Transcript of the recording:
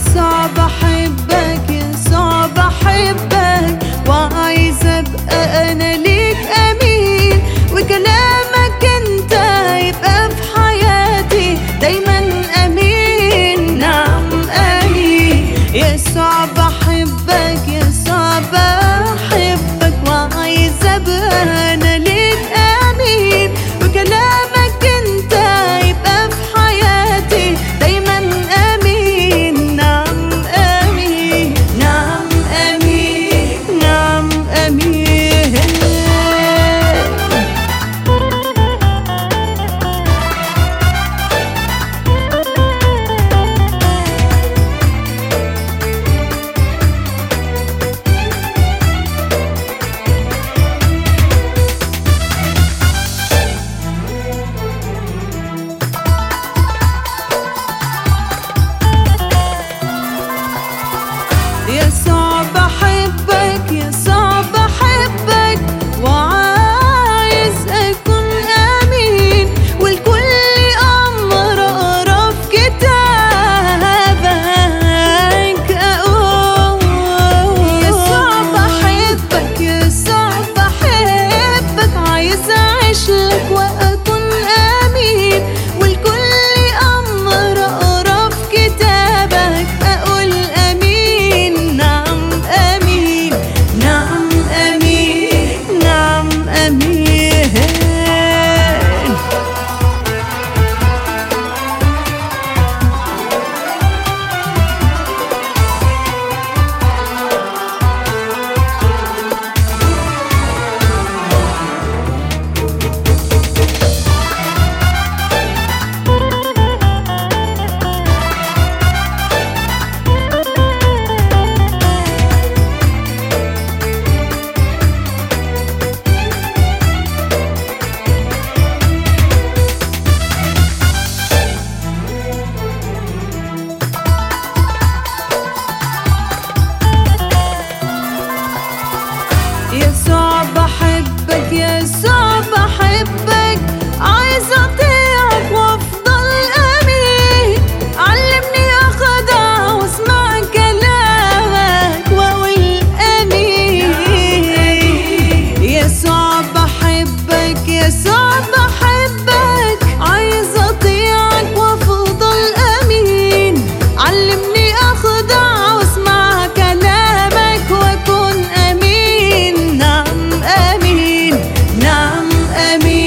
يسوع بحبك يسوع بحبك وعايز ابقى انا ليك امين وكلامك انت يبقى في حياتي دايما امين نعم امين يسوع بحبك يسوع بحبك وعايز ابقى انا ليك امين وكلامك انت يبقى في حياتي دايما امين نعم امين نعم امين نعم امين يسوع بحبك يسوع بحبك وعايز أكون أمين والكل أمر أقرا في كتابك أقول يسوع بحبك يسوع بحبك عايز أعيش لك وأكون أمين والكل أمر أقرا في كتابك أقول أمين نعم أمين نعم أمين نعم أمين يسوع بحبك يسوع بحبك عايز اطيعك وافضل امين علمني اخدع واسمع كلامك واقول امين يسوع بحبك يسوع بحبك عايز اطيعك وافضل امين علمني اخضع واسمع كلامك واكون امين نعم امين نعم امين